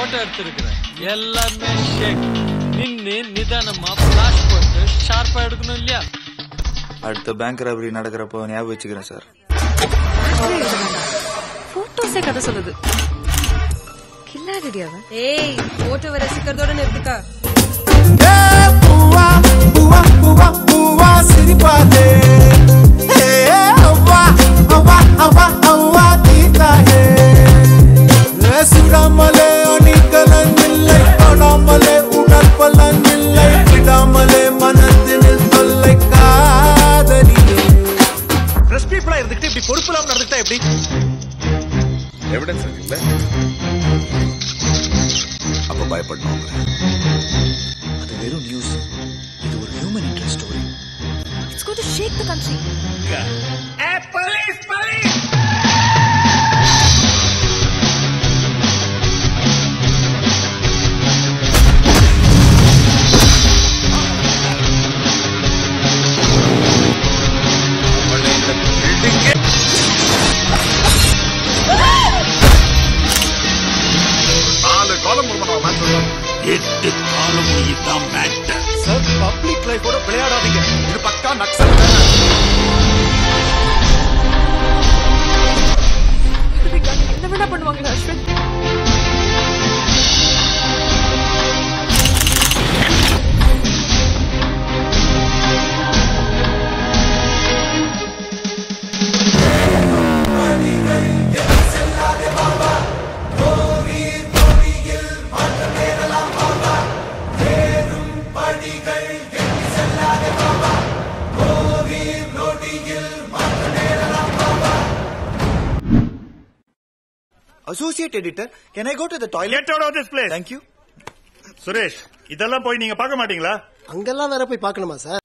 Photo எடுத்திருக்கிறேன் எல்லாமே ஷேக் நின்னு நிதானமா பிளாஷ் போட்டு ஷார்ப்பா எடுக்கணும் இல்லையா அடுத்த பேங்க் ராபரி நடக்கிறப்போ ஞாபகம் வச்சுக்கிறேன் சார் போட்டோஸே கதை சொல்லுது கில்லாடிடி அவன் ஏய் போட்டோவை ரசிக்கிறதோட நிறுத்துக்கா பூவா பூவா பூவா பூவா சிரிப்பாதே ஏ அவ்வா அவ்வா அவ்வா அவ்வா தீட்டாயே ஏ சுடாமலே அணிகலனில்லை தொடாமலே உடல் பலனில்லை விடாமலே மனதினில் தொல்லை காதலியே பிரஸ் பீப்புளா இருந்துட்டு இப்படி பொறுப்பு இல்லாம நடந்துட்டா எப்படி எவிடன்ஸ் இருக்குல்ல அப்ப பயப்படணும் அவங்கள. அது வெறும் நியூஸ் இது ஒரு human interest story it's got to shake the country நாலு காலம் முடியும் மேட்ச் சார் பப்ளிக் லைஃபோட விளையாடாதீங்க இது பக்கா நக்சல் என்ன வேணா பண்ணுவாங்களா Ashwin associate editor can I go to the toilet get out of this place thank you Suresh இதெல்லாம் போய் நீங்க பார்க்க மாட்டீங்களா அங்கெல்லாம் வேற போய் பார்க்கணுமா சார்